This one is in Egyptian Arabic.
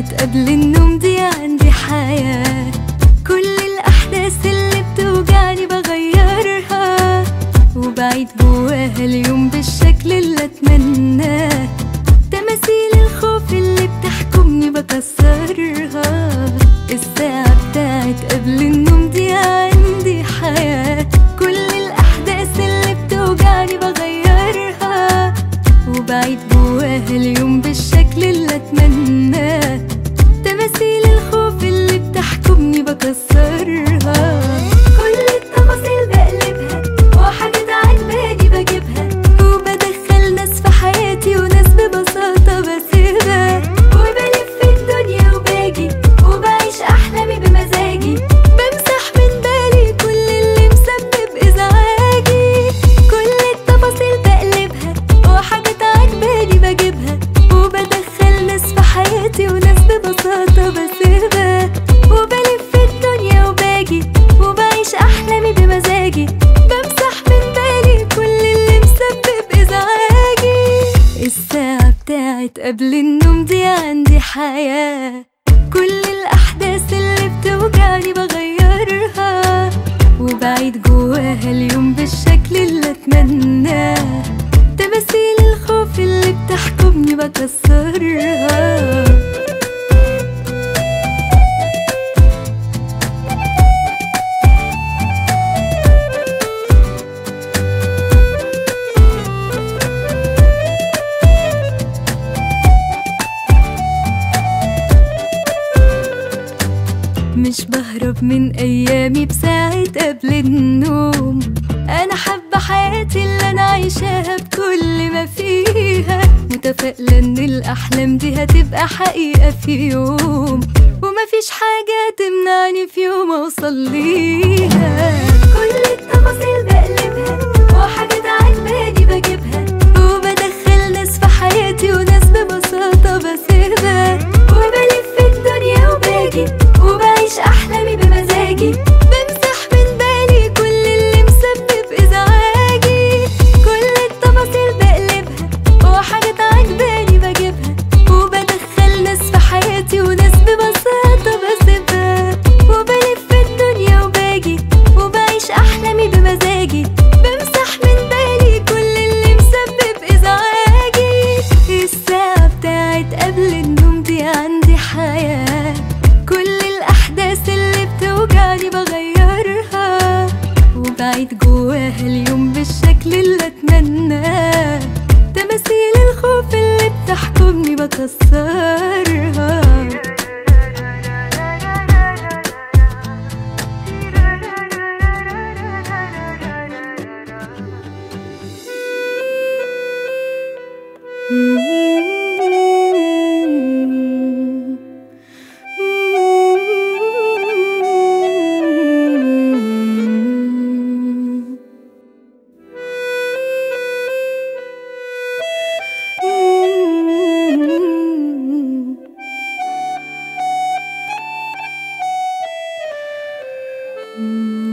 بتاعت قبل النوم دي عندي حياة كل الأحداث اللي بتوجعني بغيرها وبعيد جواها اليوم بالشكل اللي أتمناه تماثيل الخوف اللي بتحكمني بكسرها الساعة بتاعت قبل النوم دي عندي حياة كل الأحداث اللي بتوجعني بغيرها وبعيد جواها اليوم بالشكل اللي أتمناه تماثيل الخوف اللي بتحكمني بكسرها كل التفاصيل بقلبها وحاجات عجباني بجيبها وبدخل ناس في حياتي وناس ببساطة بسيبها وبلف الدنيا وباجي وبعيش أحلامي بمزاجي بمسح من بالي كل اللي مسبب إزعاجي كل التفاصيل بقلبها وحاجات عجباني بجيبها وبدخل ناس في حياتي وناس ببساطة بسيبها وبلف الدنيا وباجي وبعيش أحلامي بمزاجي بمسح من بالي كل اللي مسبب إزعاجي الساعة بتاعت قبل النوم دي عندي حياة كل الأحداث اللي بتوجعني بغيرها وبعيد جواها اليوم بالشكل اللي أتمناه تماثيل الخوف اللي بتحكمني بكسرها مش بهرب من ايامي بساعة قبل النوم انا حابة حياتي اللي انا عايشاها بكل ما فيها متفائلة ان الاحلام دي هتبقى حقيقة في يوم ومفيش حاجة تمنعني في يوم اوصل ليها كل التفاصيل بقلبها وحاجات عجباني بجيبها وبدخل ناس في حياتي وناس ببساطة بسيبها وبلف الدنيا وباجي وبعيش أحلامي بمزاجي بمسح من بالي كل اللي مسبب إزعاجي كل التفاصيل بقلبها وحاجات عجباني بجيبها وبدخل ناس في حياتي وناس ببساطة بسيبها وبلف الدنيا وباجي وبعيش أحلامي بمزاجي بمسح من بالي كل اللي مسبب إزعاجي الساعة بتاعت قبل النوم دي عندي حياة كل الأحداث اللي بتوجعني بغيرها وبعيد جواها اليوم بالشكل اللي أتمناه تماثيل الخوف اللي بتحكمني بكسرها Mm-hmm.